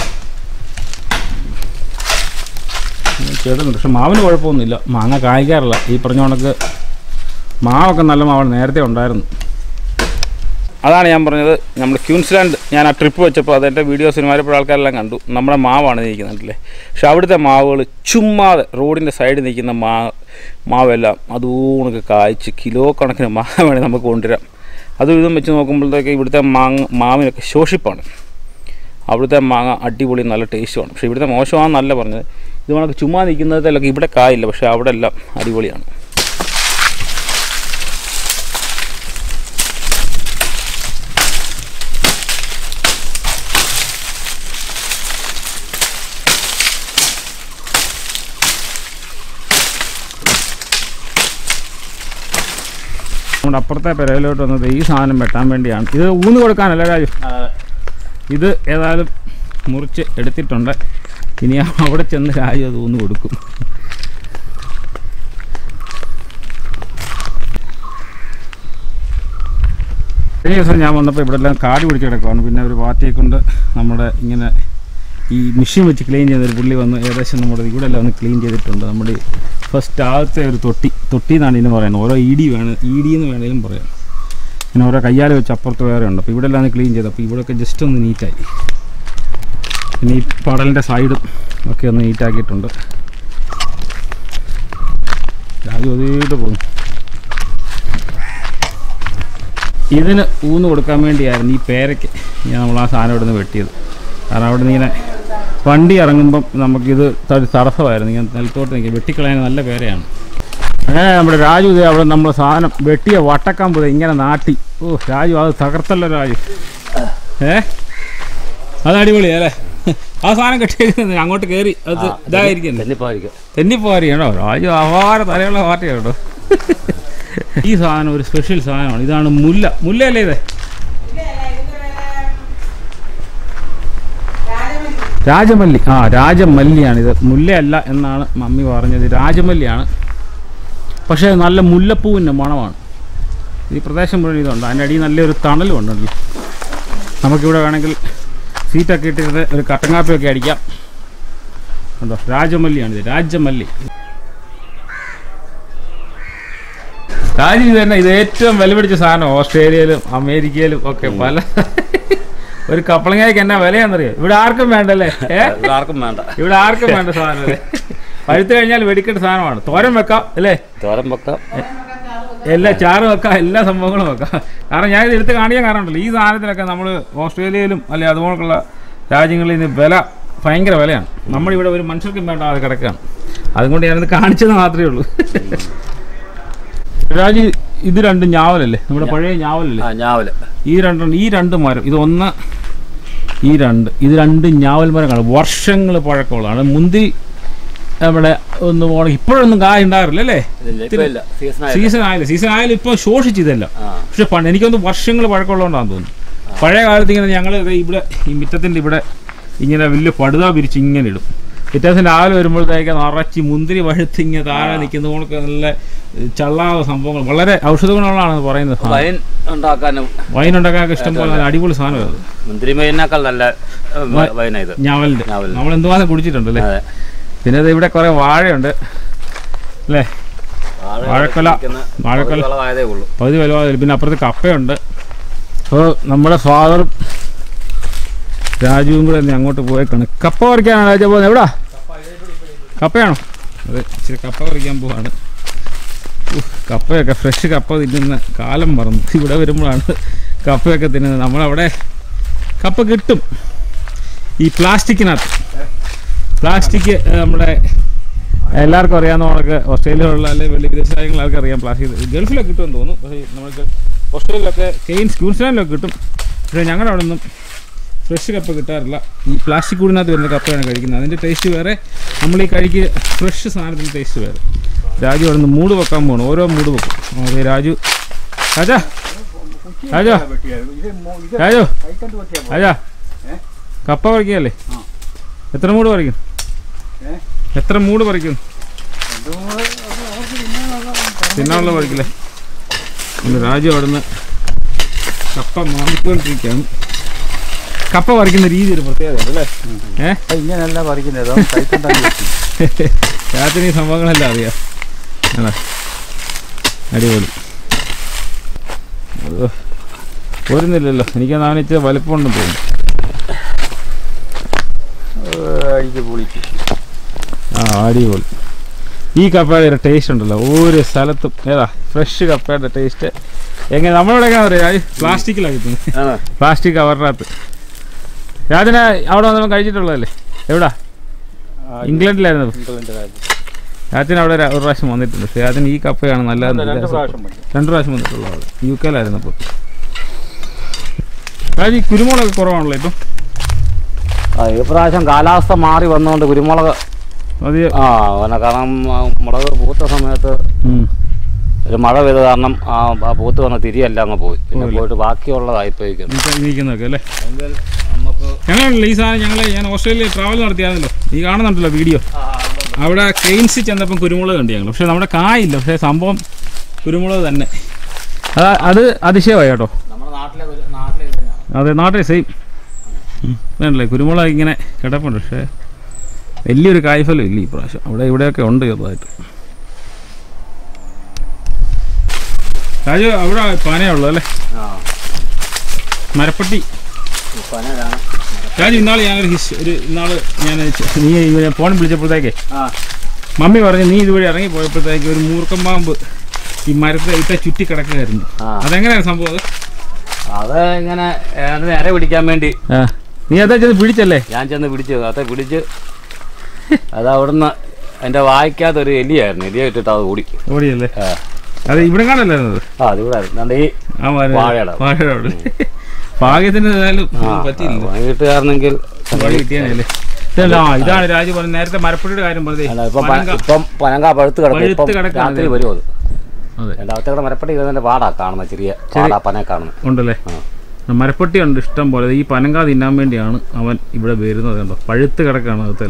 ഇങ്ങനെ ചെതലുണ്ട് പക്ഷെ മാവിന് കുഴപ്പമൊന്നുമില്ല മാങ്ങ കായ്ക്കാറില്ല ഈ പറഞ്ഞ കണക്ക് മാവൊക്കെ നല്ല മാവാണ് നേരത്തെ ഉണ്ടായിരുന്നു അതാണ് ഞാൻ പറഞ്ഞത് നമ്മൾ ക്യൂൻസ്ലാൻഡ് ഞാൻ ആ ട്രിപ്പ് വെച്ചപ്പോൾ അതെൻ്റെ വീഡിയോസ് സിനിമാരപ്പോൾ ആൾക്കാരെല്ലാം കണ്ടു നമ്മുടെ മാവാണ് നിൽക്കുന്നുണ്ടല്ലേ പക്ഷെ അവിടുത്തെ മാവുകൾ ചുമ്മാതെ റോഡിൻ്റെ സൈഡിൽ നിൽക്കുന്ന മാ മാവെല്ലാം അതുകൊണ്ടൊക്കെ കായ്ച്ച് കിലോ കണക്കിന് മാങ്ങ വേണമെങ്കിൽ നമുക്ക് കൊണ്ടുവരാം അതും ഇതും വെച്ച് നോക്കുമ്പോഴത്തേക്ക് ഇവിടുത്തെ മാങ്ങ മാവിനൊക്കെ ശോഷിപ്പാണ് അവിടുത്തെ മാങ്ങ അടിപൊളി നല്ല ടേസ്റ്റുമാണ് പക്ഷേ ഇവിടുത്തെ മോശമാണെന്നല്ല പറഞ്ഞത് ഇത് കണക്ക് ചുമ്മാ നിൽക്കുന്നതിലൊക്കെ ഇവിടെ കായില്ല പക്ഷേ അവിടെ എല്ലാം അടിപൊളിയാണ് നമ്മുടെ അപ്പുറത്തെ പെരയിലോട്ട് വന്നത് ഈ സാധനം വെട്ടാൻ വേണ്ടിയാണ് ഇത് ഊന്ന് കൊടുക്കാനല്ല രാജു ഇത് ഏതായാലും മുറിച്ച് എടുത്തിട്ടുണ്ട് ഇനി അവിടെ ചെന്ന് രാജു അത് ഊന്ന് കൊടുക്കും കഴിഞ്ഞ ദിവസം ഞാൻ വന്നപ്പോൾ ഇവിടെ എല്ലാം കാട് പിടിച്ച് കിടക്കുവാണ് പിന്നെ ഒരു പാർട്ടിയെ കൊണ്ട് നമ്മുടെ ഇങ്ങനെ ഈ മെഷീൻ വെച്ച് ക്ലീൻ ചെയ്യുന്ന ഒരു പുള്ളി വന്ന് ഏകദേശം നമ്മുടെ ഇവിടെ എല്ലാം ഒന്ന് ക്ലീൻ ചെയ്തിട്ടുണ്ട് നമ്മുടെ ഈ ഫസ്റ്റ് ആദ്യത്തെ ഒരു തൊട്ടി തൊട്ടി എന്നാണ് ഇതിന് പറയുന്നത് ഓരോ ഇ ഡി വേണം ഇ ഡി എന്ന് വേണമെങ്കിലും പറയാം പിന്നെ ഓരോ കയ്യാൽ വെച്ച് അപ്പുറത്ത് വേറെ ഉണ്ട് അപ്പോൾ ഇവിടെ എല്ലാം ക്ലീൻ ചെയ്ത് അപ്പോൾ ഇവിടെയൊക്കെ ജസ്റ്റ് ഒന്ന് നീറ്റായി പിന്നെ ഈ പടലിൻ്റെ സൈഡും ഒക്കെ ഒന്ന് നീറ്റാക്കിയിട്ടുണ്ട് രാജു ഒതീട്ട് പോകുന്നു ഇതിന് ഊന്ന് കൊടുക്കാൻ വേണ്ടിയായിരുന്നു ഈ പേരയ്ക്ക് ഞാൻ നമ്മൾ ആ സാധനം ഇവിടെ നിന്ന് വെട്ടിയത് കാരണം അവിടെ നിന്ന് ഇങ്ങനെ വണ്ടി ഇറങ്ങുമ്പം നമുക്കിത് ത- തടസ്സമായിരുന്നു ഇങ്ങനെ നിലത്തോട്ട് നിൽക്കുക വെട്ടിക്കളയാൻ നല്ല പേരയാണ് അങ്ങനെ നമ്മുടെ രാജു ഇതേ അവിടെ നമ്മൾ സാധനം വെട്ടിയ വട്ടക്കമ്പ് ദേ ഇങ്ങനെ നാട്ടി ഓ രാജു അത് തകർത്തല്ലോ രാജു ഏ അത് അടിപൊളിയാ അല്ലേ ആ സാധനം കെട്ടിയിരിക്കുന്നത് അങ്ങോട്ട് കയറി അത് ഇതായിരിക്കും തെന്നിപ്പായിരിക്കും തെന്നിപ്പോരി കേട്ടോ രാജു അപാര തലയുള്ള പാർട്ടിയാണ് കേട്ടോ ഈ സാധനം ഒരു സ്പെഷ്യൽ സാധനമാണ് ഇതാണ് മുല്ല മുല്ലയല്ലേ ഇത് രാജമല്ലി ആ രാജമല്ലിയാണ് ഇത് മുല്ലയല്ല എന്നാണ് മമ്മി പറഞ്ഞത് രാജമല്ലിയാണ് പക്ഷേ നല്ല മുല്ലപ്പൂവിൻ്റെ മണമാണ് ഈ പ്രദേശം മുഴുവൻ ഇതുണ്ട് അതിൻ്റെ അടിയിൽ നല്ലൊരു തണലും ഉണ്ടല്ലോ നമുക്കിവിടെ വേണമെങ്കിൽ സീറ്റൊക്കെ ഇട്ടിരുന്ന് ഒരു കട്ടൻ കാപ്പിയൊക്കെ അടിക്കാം കണ്ടോ രാജമല്ലിയാണ് ഇത് രാജമല്ലി രാജീവ് തന്നെ ഇത് ഏറ്റവും വില പിടിച്ച സാധനം ഓസ്ട്രേലിയയിലും അമേരിക്കയിലും ഒക്കെ പല ഒരു കപ്പളങ്ങയ്ക്ക് എന്നാ വിലയാണെന്നറിയോ ഇവിടെ ആർക്കും വേണ്ടല്ലേ ഏ ഇവിടെ ആർക്കും വേണ്ട ഇവിടെ ആർക്കും വേണ്ട സാധനം അല്ലേ പഴുത്ത് കഴിഞ്ഞാൽ വെടിക്കേണ്ട സാധനമാണ് തോരൻ വെക്കാം അല്ലേ തോരൻ വെക്കാം എല്ലാ ചാറ് വെക്കാം എല്ലാ സംഭവങ്ങളും വെക്കാം കാരണം ഞാൻ ഇത് എടുത്ത് കാണിക്കാൻ കാരണമുണ്ടല്ലോ ഈ സാധനത്തിനൊക്കെ നമ്മൾ ഓസ്ട്രേലിയയിലും അല്ലെ അതുപോലുള്ള രാജ്യങ്ങളിൽ നിന്ന് വില ഭയങ്കര വിലയാണ് നമ്മളിവിടെ ഒരു മനുഷ്യർക്കും വേണ്ട അത് കിടക്കുകയാണ് അതുകൊണ്ട് ഞാനിത് കാണിച്ചത് മാത്രമേ ഉള്ളൂ രാജി ഇത് രണ്ടും ഞാവലല്ലേ നമ്മുടെ പഴയ ഞാവലല്ലേ ആ ഞാവല് ഈ രണ്ടെണ്ണം ഈ രണ്ട് മരം ഇത് ഒന്ന് ഈ രണ്ട് ഇത് രണ്ട് ഞാവൽ മരങ്ങളാണ് വർഷങ്ങൾ പഴക്കമുള്ളതാണ് മുന്തിരി നമ്മുടെ ഒന്ന് പോണ ഇപ്പോഴൊന്നും കായ ഉണ്ടാകാറില്ല അല്ലേ ഇതില്ല ഇപ്പൊ ഇല്ല സീസൺ ആയി സീസൺ ആയില്ല സീസൺ ആയാലും ഇപ്പോൾ ശോഷിച്ചിതല്ല ആ പക്ഷെ പണ്ട് എനിക്കൊന്ന് വർഷങ്ങൾ പഴക്കമുള്ളതുകൊണ്ടാണെന്ന് തോന്നുന്നു പഴയ കാലത്ത് ഇങ്ങനെ ഞങ്ങൾ ഇവിടെ ഈ മിറ്റത്തിൻ്റെ ഇവിടെ ഇങ്ങനെ വലിയ പടുത പിരിച്ച് ഇങ്ങനെ ഇടും പിറ്റേദിവസം രാവിലെ വരുമ്പോഴത്തേക്ക് നിറച്ച് മുന്തിരി പഴുത്ത് ഇങ്ങനെ താഴെ നിൽക്കുന്ന പോലൊക്കെ നല്ല ഏഹ്, ചള്ളാവ സംഭവങ്ങൾ വളരെ ഔഷധ ഗുണമുള്ളതാണെന്ന് പറയുന്നത് സാധനം. വൈൻ ഉണ്ടാക്കാനും വൈൻ ഉണ്ടാക്കാനൊക്കെ ഇഷ്ടം പോലെ നല്ല അടിപൊളി സാധനം അത് മുന്തിരി വൈനേക്കാൾ നല്ല ഏ, വ- വൈനാ ഇത് ഞാവലിൻ്റെ ഞാവലിൻ്റെ. നമ്മൾ എന്തുമാത്രം കുടിച്ചിട്ടുണ്ടല്ലേ അതെ പിന്നെ ഇത് ഇവിടെ കുറേ വാഴയുണ്ട് അല്ലേ വാഴക്കൊല. വാഴക്കൊല. വാഴക്കൊല ഉള്ളൂ പകുതി വില പിന്നെ അപ്പുറത്ത് കപ്പയുണ്ട് അപ്പോൾ നമ്മുടെ ഫാദറും രാജുവും കൂടെ ഇനി അങ്ങോട്ട് പോയേക്കാണ് കപ്പ പറിക്കാനാണ് രാജ പോകുന്നത് എവിടാ കപ്പയാണോ അതെ ഇച്ചിരി കപ്പ പറിക്കാൻ പോവാണ് ഉഫ്, കപ്പയൊക്കെ ഫ്രഷ് കപ്പ തിന്നുന്ന കാലം മറന്നു ഇവിടെ വരുമ്പോഴാണ് കപ്പയൊക്കെ തിന്നുന്നത് നമ്മളവിടെ കപ്പ കിട്ടും ഈ പ്ലാസ്റ്റിക്കിനകത്ത് പ്ലാസ്റ്റിക് നമ്മുടെ എല്ലാവർക്കും അറിയാവുന്ന കണക്ക് ഓസ്ട്രേലിയയിലുള്ള അല്ലെങ്കിൽ വലിയ വിദേശ രാജ്യങ്ങളിൽ അറിയാം പ്ലാസ്റ്റിക് ഗൾഫിലൊക്കെ കിട്ടുമെന്ന് തോന്നുന്നു പക്ഷേ നമുക്ക് ഓസ്ട്രേലിയയിലൊക്കെ കെയിൻസ് ക്യൂൻസ്ലാൻഡിലൊക്കെ കിട്ടും പക്ഷേ ഞങ്ങളുടെ അവിടെ ഒന്നും ഫ്രഷ് കപ്പ കിട്ടാറില്ല ഈ പ്ലാസ്റ്റിക് കൂടിനകത്ത് വരുന്ന കപ്പയാണ് കഴിക്കുന്നത് അതിൻ്റെ ടേസ്റ്റ് വേറെ നമ്മൾ ഈ കഴിക്കുക ഫ്രഷ് സാധനത്തിൻ്റെ ടേസ്റ്റ് വേറെ രാജു അവിടെ നിന്ന് മൂട് വെക്കാൻ പോകണം ഓരോ മൂട് വെക്കും അതെ രാജു രാജാ രാജോ രാജു രാജാ കപ്പ പറിക്കുകയല്ലേ എത്ര മൂട് പറിക്കും എത്ര മൂട് പറിക്കും തിന്നാനുള്ള പറിക്കില്ലേ ഇന്ന് രാജു അവിടുന്ന് കപ്പ മാറിക്കൊണ്ടിരിക്കുകയാണ് കപ്പ പറിക്കുന്ന രീതി ഒരു പ്രത്യേകത അല്ലേ ഏഹ് ഇങ്ങനെയല്ല പറിക്കുന്നത് കൈക്കൊണ്ടാണ് രാത്രി ഈ സംഭവങ്ങളെല്ലാം അറിയാം ആണോ അടിപൊളി ഓ, പോരുന്നില്ലല്ലോ എനിക്ക് നാണിച്ച് വലിപ്പമുണ്ടെന്ന് തോന്നുന്നു അടിക്ക് പൊളിക്ക് ആ അടിപൊളി ഈ കപ്പയുടെ ഒരു ടേസ്റ്റ് ഉണ്ടല്ലോ ഒരു സ്ഥലത്തും ഏതാ ഫ്രഷ് കപ്പയുടെ ടേസ്റ്റ് എങ്ങനെ നമ്മളിവിടെ എങ്ങനെ പറയാ പ്ലാസ്റ്റിക്കിലാണ് കിട്ടുന്നത് ആണോ പ്ലാസ്റ്റിക് കവറിനകത്ത് രാജന അവിടെ വന്നപ്പോൾ കഴിച്ചിട്ടുള്ളതല്ലേ എവിടാ ഇംഗ്ലണ്ടിലായിരുന്നു രാജൻ അവിടെ ഒരു ഒരു പ്രാവശ്യം വന്നിട്ടുണ്ട് പക്ഷേ രാജൻ ഈ കപ്പയാണ് നല്ലതെന്ന് രണ്ട് വിചാരിച്ചപ്പോൾ. പ്രാവശ്യം മതി രണ്ട് പ്രാവശ്യം വന്നിട്ടുള്ള അവിടെ യു കെയിലായിരുന്നു അപ്പോൾ രാജി കുരുമുളക് കുറവാണല്ലോ ഇപ്പം ആ ഈ പ്രാവശ്യം കാലാവസ്ഥ മാറി വന്നുകൊണ്ട് കുരുമുളക് അത് ആ പിന്നെ കാരണം ആ, മുളക് പൂത്ത സമയത്ത് ഉം. ഒരു മഴ പെയ്ത കാരണം ആ ആ പൂത്ത് വന്ന തിരിയല്ല അങ്ങ് പോയി പിന്നെ പോയില്ലേ? പോയിട്ട് ബാക്കിയുള്ളതായിപ്പോയിക്കുന്നു ഈ നിൽക്കുന്നതൊക്കെ അല്ലേ നമുക്ക് ഞങ്ങളുണ്ടല്ലോ ഈ സാധനം ഞങ്ങൾ ഞാൻ ഓസ്ട്രേലിയ ട്രാവൽ നടത്തിയായിരുന്നല്ലോ നീ കാണുന്നുണ്ടല്ലോ വീഡിയോ അവിടെ കെയിൻസിൽ ചെന്നപ്പം കുരുമുളക് കണ്ടു ഞങ്ങൾ പക്ഷേ നമ്മുടെ കായില്ല പക്ഷേ സംഭവം കുരുമുളക് തന്നെ അത് അത് അതിശയമായി കേട്ടോ നമ്മുടെ നാട്ടിലെ ഒരു- നാട്ടിലെ ഇത് തന്നെയാണ്. അതെ നാട്ടിൽ സെയിം വേണ്ടല്ലേ കുരുമുളക് ഇങ്ങനെ കിടപ്പുണ്ട് പക്ഷേ വലിയൊരു കായ്ഫലം ഇല്ല ഈ പ്രാവശ്യം അവിടെ ഇവിടെയൊക്കെ ഉണ്ട് ചെറുതായിട്ട് രാജു അവിടെ പനയുള്ളൂ അല്ലേ മരപ്പട്ടി രാജു ഇന്നാൾ ഞാനൊരു ഹിസ് ഒരു ഇന്നാള് ഞാൻ ചെ- നീ ഇവനെ ഫോൺ വിളിച്ചപ്പോഴത്തേക്കേ മമ്മി പറഞ്ഞു നീ ഇതുവഴി ഇറങ്ങി പോയപ്പോഴത്തേക്ക് ഒരു മൂർക്കം പാമ്പ് ഈ മരത്തെ ഇട്ട ചുറ്റി കിടക്കുകയായിരുന്നു ആ. അതെങ്ങനെയാണ് സംഭവം അത് അത് ഇങ്ങനെ ഏതാണ്ട് നേരെ പിടിക്കാൻ വേണ്ടി ആ നീ അതാ ചെന്ന് പിടിച്ചല്ലേ ഞാൻ ചെന്ന് പിടിച്ചു അത് പിടിച്ച് അത് അവിടുന്ന് എൻ്റെ വായിക്കാത്ത ഒരു എലിയായിരുന്നു എലിയെ ഇട്ടിട്ട് അത് ഓടി ഓടിയല്ലേ ആ. അത് ഇവിടെ കാണല്ലായിരുന്നത് ആ അത് ഇവിടെ ആയിരുന്നു. ഈ ആ മരം വാഴയുടെ. വാഴയുടെ അവിടെ. ഭാഗ്യത്തിന് ഏതായാലും ആ പറ്റിയില്ല വൈകിട്ട് കാരണമെങ്കിൽ വഴി കിട്ടിയാനല്ലേ ഇതല്ല, ആ, ഇതാണ് രാജു പറഞ്ഞത് നേരത്തെ മരപ്പട്ടിയുടെ കാര്യം പറഞ്ഞതേ അല്ല, ഇപ്പം പ- പനങ്ക- ഇപ്പം പനങ്ക പഴുത്ത് കിടക്കും ഇപ്പം പഴുത്ത് കിടക്കാണ് രാത്രി ഇത്. വരും അത് അതെ രണ്ടാമത്തെ കൂടെ മരപ്പട്ടി ഇരുന്നതിന്റെ പാടാ കാണുന്നത് ചെറിയ പാടാ പന കാണുന്നത് ഉണ്ടല്ലേ മരപ്പട്ടി ഉണ്ട് ഇഷ്ടം പോലെ ഈ പനങ്ക തിന്നാൻ വേണ്ടിയാണ് അവൻ ഇവിടെ വരുന്നത് കണ്ടോ പഴുത്ത് കിടക്കാണ് അകത്തിൽ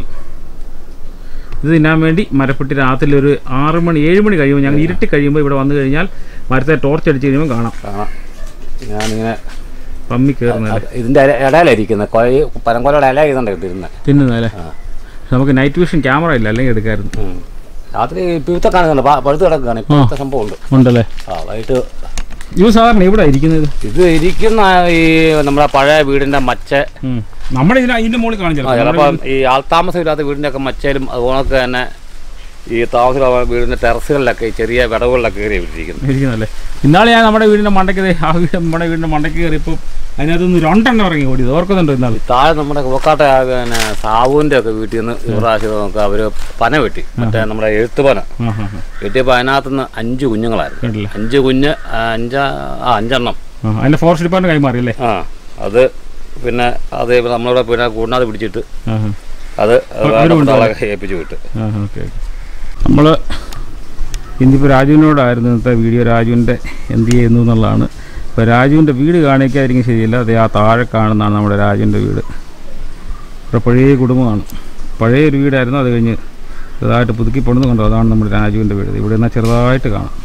ഇത് തിന്നാൻ വേണ്ടി മരപ്പട്ടി രാത്രി ഒരു ആറ് മണി ഏഴ് മണി കഴിയുമ്പോൾ ഞങ്ങൾ ഇരുട്ടി കഴിയുമ്പോൾ ഇവിടെ വന്നു കഴിഞ്ഞാൽ മരത്തെ ടോർച്ച് അടിച്ച് കഴിയുമ്പോൾ കാണാം കാണാം ഞാനിങ്ങനെ പമ്മി കയറുന്നത് അത് ഇതിന്റെ ഇല- ഇടയിലിരിക്കുന്നത് കൊയ് പനങ്കോലയുടെ ഇല ഇതുണ്ട് ഇരുന്ന് തിന്നുന്നല്ലേ നമുക്ക് നൈറ്റ് വിഷൻ ക്യാമറ ഇല്ല അല്ലെങ്കിൽ എടുക്കായിരുന്നു രാത്രി ഇപ്പോഴത്തെ കാണുന്നുണ്ട് പ- പഴുത്ത് കിടക്കുകയാണ് ഇപ്പോഴത്തെ സംഭവം ഉണ്ട് ഉണ്ടല്ലേ ആ വൈകിട്ട് ഇത് സാധാരണ ഇവിടെ ഇരിക്കുന്നത് ഇത് ഇരിക്കുന്ന ഈ നമ്മുടെ പഴയ വീടിന്റെ മച്ച ഉം. നമ്മുടെ ഇതിന് ഇതിന്റെ മുകളിൽ ആ, കാണിച്ചല്ലോ ചിലപ്പോ ഈ ആൾതാമസം ഇല്ലാത്ത വീടിന്റെ ഒക്കെ മച്ചയിലും അതുപോലൊക്കെ തന്നെ ഈ താമസമുള്ള വീടിന്റെ ടെറസുകളിലൊക്കെ ഈ ചെറിയ വിടവുകളിലൊക്കെ കയറി ഇരിക്കുന്നത് ഇരിക്കുന്നല്ലേ ഇന്നാളെ ഞാൻ നമ്മുടെ വീടിന്റെ മണ്ടയ്ക്ക് ദേ ആ വീട് നമ്മുടെ വീടിന്റെ മണ്ടയ്ക്ക് കയറിയപ്പോൾ അതിനകത്തുനിന്ന് രണ്ടെണ്ണം ഇറങ്ങി ഓടിയത് ഓർക്കുന്നുണ്ടോ ഇന്നാൾ താഴെ നമ്മുടെ കുവക്കാട്ടെ ആ പിന്നെ സാബുവിന്റെ ഒക്കെ വീട്ടിൽ നിന്ന് ഇപ്രാവശ്യം നമുക്ക് അവര് പന വെട്ടി മറ്റേ നമ്മുടെ എഴുത്തുപന ആ ഹാ ഹാ വെട്ടിയപ്പോൾ അതിനകത്ത് നിന്ന് അഞ്ച് കുഞ്ഞുങ്ങളായിരുന്നു കണ്ടില്ലേ അഞ്ച് കുഞ്ഞ് ആ, അഞ്ച ആ അഞ്ചെണ്ണം ആ അതിന്റെ ഫോറസ്റ്റ് ഡിപ്പാർട്ട്മെന്റ് കൈമാറി അല്ലേ ആ അത് പിന്നെ അത് നമ്മളിവിടെ പിന്നെ കൂടാതെ പിടിച്ചിട്ട് ആ ഹാ അത് അവരും ഉണ്ട് ആളെ ഏൽപ്പിച്ചു വിട്ട് ആ ഓക്കെ നമ്മൾ ഇന്നിപ്പോൾ രാജുവിനോടായിരുന്നു ഇന്നത്തെ വീഡിയോ രാജുവിൻ്റെ എന്ത് ചെയ്യുന്നു എന്നുള്ളതാണ് ഇപ്പോൾ രാജുവിൻ്റെ വീട് കാണിക്കാതിരിക്കും ശരിയല്ല അതേ ആ താഴെ കാണുന്നതാണ് നമ്മുടെ രാജുവിൻ്റെ വീട് ഇവിടെ പഴയ കുടുംബമാണ് പഴയ ഒരു വീടായിരുന്നു അത് കഴിഞ്ഞ് ചെറുതായിട്ട് പുതുക്കി പൊടുന്നു കണ്ടോ അതാണ് നമ്മുടെ രാജുവിൻ്റെ വീട് ഇവിടെ നിന്നാൽ ചെറുതായിട്ട് കാണാം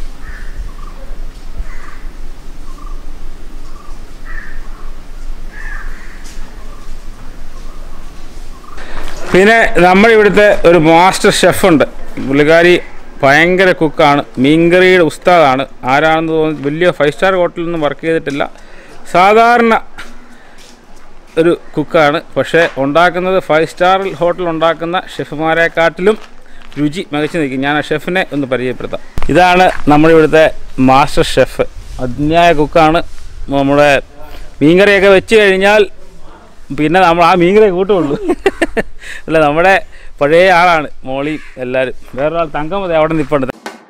പിന്നെ നമ്മുടെ ഇവിടുത്തെ ഒരു മാസ്റ്റർ ഷെഫുണ്ട് പുള്ളിക്കാരി ഭയങ്കര കുക്കാണ് മീൻകറിയുടെ ഉസ്താദാണ് ആരാണെന്ന് തോന്നുന്നു വലിയ ഫൈവ് സ്റ്റാർ ഹോട്ടലിൽ നിന്നും വർക്ക് ചെയ്തിട്ടില്ല സാധാരണ ഒരു കുക്കാണ് പക്ഷേ ഉണ്ടാക്കുന്നത് ഫൈവ് സ്റ്റാർ ഹോട്ടൽ ഉണ്ടാക്കുന്ന ഷെഫുമാരെക്കാട്ടിലും രുചി മികച്ചു നിൽക്കും ഞാൻ ആ ഷെഫിനെ ഒന്ന് പരിചയപ്പെടുത്താം ഇതാണ് നമ്മുടെ ഇവിടുത്തെ മാസ്റ്റർ ഷെഫ് അന്യായ കുക്കാണ് നമ്മുടെ മീൻകറിയൊക്കെ വെച്ച് കഴിഞ്ഞാൽ പിന്നെ നമ്മൾ ആ മീൻകറി കൂട്ടുള്ളൂ അല്ല നമ്മുടെ പഴയ ആളാണ് മോളി എല്ലാവരും വേറൊരാൾ തങ്കമതി അവിടെ നിൽപ്പുണ്ട്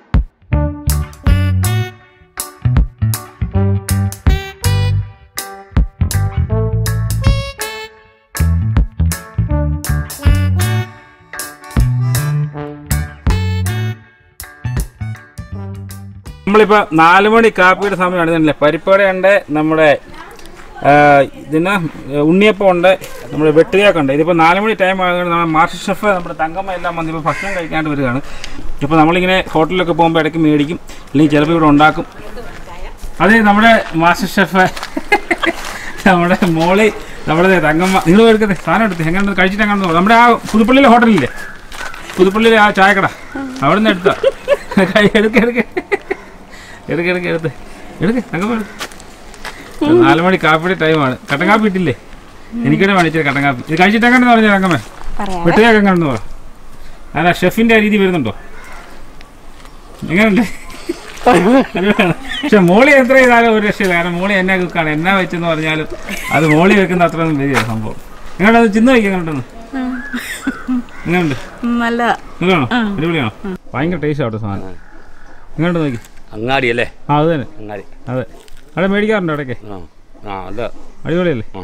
നമ്മളിപ്പോൾ നാല് മണി കാപ്പിയുടെ സമയമാണ് ഇതല്ലേ പരിപ്പടയുണ്ട് നമ്മുടെ ആ, ഇതിന് ഉണ്ണിയപ്പം ഉണ്ട് നമ്മുടെ വെട്ടുകയൊക്കെ ഉണ്ട് ഇതിപ്പോൾ നാല് മണി ടൈം ആയതുകൊണ്ട് നമ്മുടെ മാസ്റ്റർ ഷെഫ് നമ്മുടെ തങ്കമ്മ എല്ലാം വന്ന് ഇപ്പോൾ ഭക്ഷണം കഴിക്കാണ്ട് വരികയാണ് ഇപ്പോൾ നമ്മളിങ്ങനെ ഹോട്ടലിലൊക്കെ പോകുമ്പോൾ ഇടയ്ക്ക് മേടിക്കും അല്ലെങ്കിൽ ചിലപ്പോൾ ഇവിടെ ഉണ്ടാക്കും അതെ നമ്മുടെ മാസ്റ്റർ ഷെഫ് നമ്മുടെ മോളി നമ്മുടെ തങ്കമ്മ നിങ്ങൾ എടുക്കത്തെ സാധനം എടുത്ത് എങ്ങനെ കഴിച്ചിട്ട് എങ്ങനെ നമ്മുടെ ആ പുതുപ്പള്ളിയിലെ ഹോട്ടലില്ലേ പുതുപ്പള്ളിയിലെ ആ ചായക്കട അവിടെ നിന്ന് എടുത്താ എടുക്ക എടുക്ക എടുക്ക എടുക്ക എടുത്ത് എടുക്ക തങ്കമ്മ എടുക്ക് നാല് മണി കാപ്പിയുടെ ടൈമാണ് കട്ടൻ കാപ്പി ഇട്ടില്ലേ എനിക്കിടെ മേടിച്ചത് കട്ടൻ കാപ്പി ഇത് കഴിച്ചിട്ട് എങ്ങനെയെന്ന് പറഞ്ഞാൽ തങ്കമ്മേ പറയാം വെട്ടുകയൊക്കെ എങ്ങനെയെന്ന് പറ അതാ ഷെഫിന്റെ ആ രീതി വരുന്നുണ്ടോ എങ്ങനെയുണ്ട് പക്ഷെ മോളി എത്ര ചെയ്താലും ഒരു രക്ഷയില്ല കാരണം മോളി എന്നെ കുക്കാണ് എന്നാ വെച്ചെന്ന് പറഞ്ഞാലും അത് മോളി വെക്കുന്ന അത്രയൊന്നും വരിക സംഭവം എങ്ങനെയുണ്ട് ചിന്ന വയ്ക്കുക എങ്ങനെയുണ്ടെന്ന് എങ്ങനെയുണ്ട് നല്ല നല്ലതാണോ അടിപൊളിയാണോ ഭയങ്കര ടേസ്റ്റ് ആവട്ടെ സാധനം എങ്ങനെയുണ്ട് നോക്കി അങ്ങാടി അല്ലേ ആ അത് തന്നെ അങ്ങാടി അതെ അവിടെ മേടിക്കാറുണ്ടോ ഇടയ്ക്ക് ആ ആ അല്ല അടിപൊളിയല്ലേ ആ.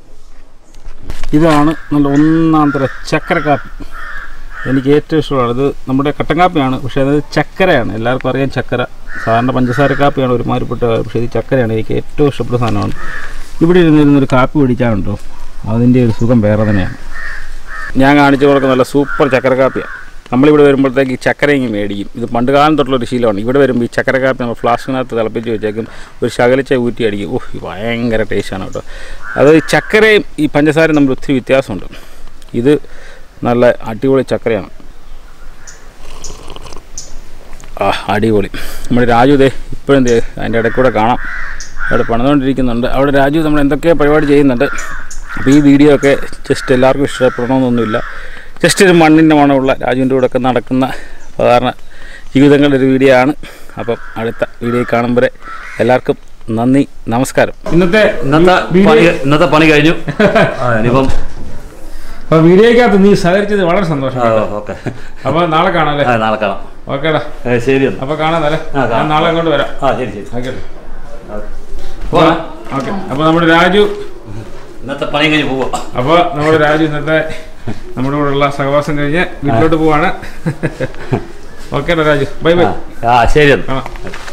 ഇതാണ് നല്ല ഒന്നാം തര ചക്കര കാപ്പി എനിക്ക് ഏറ്റവും ഇഷ്ടമുള്ളത് ഇത് നമ്മുടെ കട്ടൻ കാപ്പിയാണ് പക്ഷേ അത് ചക്കരയാണ് എല്ലാവർക്കും അറിയാം ചക്കര സാധാരണ പഞ്ചസാര കാപ്പിയാണ് ഒരുമാതിരിപ്പെട്ട പക്ഷേ ഇത് ചക്കരയാണ് എനിക്ക് ഏറ്റവും ഇഷ്ടപ്പെട്ട സാധനമാണ് ഇവിടെ ഇരുന്നിരുന്നൊരു കാപ്പി കുടിക്കാനുണ്ടോ അതിൻ്റെ ഒരു സുഖം വേറെ തന്നെയാണ് ഞാൻ കാണിച്ചു കൊടുക്കുന്ന നല്ല സൂപ്പർ ചക്കര കാപ്പിയാണ് നമ്മളിവിടെ വരുമ്പോഴത്തേക്ക് ഈ ചക്കര ഇങ്ങ് മേടിക്കും ഇത് പണ്ട് കാലം തൊട്ടുള്ളൊരു ശീലമാണ് ഇവിടെ വരുമ്പോൾ ഈ ചക്കര കാപ്പി നമ്മൾ ഫ്ലാസ്കിനകത്ത് തിളപ്പിച്ച് വെച്ചേക്കും ഒരു ശകലിച്ച ഊറ്റി അടിക്കും ഓഹ് ഭയങ്കര ടേസ്റ്റാണ് കേട്ടോ അത് ഈ ചക്കരയും ഈ പഞ്ചസാരയും തമ്മിൽ ഒത്തിരി വ്യത്യാസമുണ്ട് ഇത് നല്ല അടിപൊളി ചക്കരയാണ് ആ അടിപൊളി നമ്മുടെ രാജു ദേ ഇപ്പോഴും ദേ അതിൻ്റെ ഇടയ്ക്ക് കൂടെ കാണാം അവിടെ പണിതുകൊണ്ടിരിക്കുന്നുണ്ട് അവിടെ രാജു നമ്മൾ എന്തൊക്കെയോ പരിപാടി ചെയ്യുന്നുണ്ട് അപ്പോൾ ഈ വീഡിയോ ഒക്കെ ജസ്റ്റ് എല്ലാവർക്കും ഇഷ്ടപ്പെടണമെന്നൊന്നുമില്ല ജസ്റ്റ് ഒരു മണ്ണിൻ്റെ മണമുള്ള രാജുവിൻ്റെ കൂടെ ഒക്കെ നടക്കുന്ന സാധാരണ ജീവിതങ്ങളുടെ ഒരു വീഡിയോ ആണ് അപ്പം അടുത്ത വീഡിയോ കാണുമ്പോൾ എല്ലാവർക്കും നന്ദി നമസ്കാരം ഇന്നത്തെ ഇന്നത്തെ പണി ഇന്നത്തെ പണി കഴിഞ്ഞു ആ, ഇനിയിപ്പം അപ്പോൾ വീഡിയോക്കകത്ത് നീ സഹകരിച്ചത് വളരെ സന്തോഷം ഓക്കെ അപ്പോൾ നാളെ കാണാം അല്ലേ നാളെ കാണാം ഓക്കേടാ ഏ, ശരി എന്നാ അപ്പോൾ കാണാം അല്ലേ ആ, കാണാം. ഞാൻ നാളെ അങ്ങോട്ട് വരാം ആ ശരി ശരി ഓക്കെ പോവാം. ഓക്കെ അപ്പോൾ നമ്മുടെ രാജു ഇന്നത്തെ പണി കഴിഞ്ഞ് പോവാം അപ്പോൾ നമ്മുടെ രാജു ഇന്നത്തെ നമ്മുടെ കൂടെയുള്ള സഹവാസം കഴിഞ്ഞ് വീട്ടിലോട്ട് പോവാണ് ഓക്കേടാ രാജു ബൈ ബൈ ആ ശരി എന്നാ കാണാം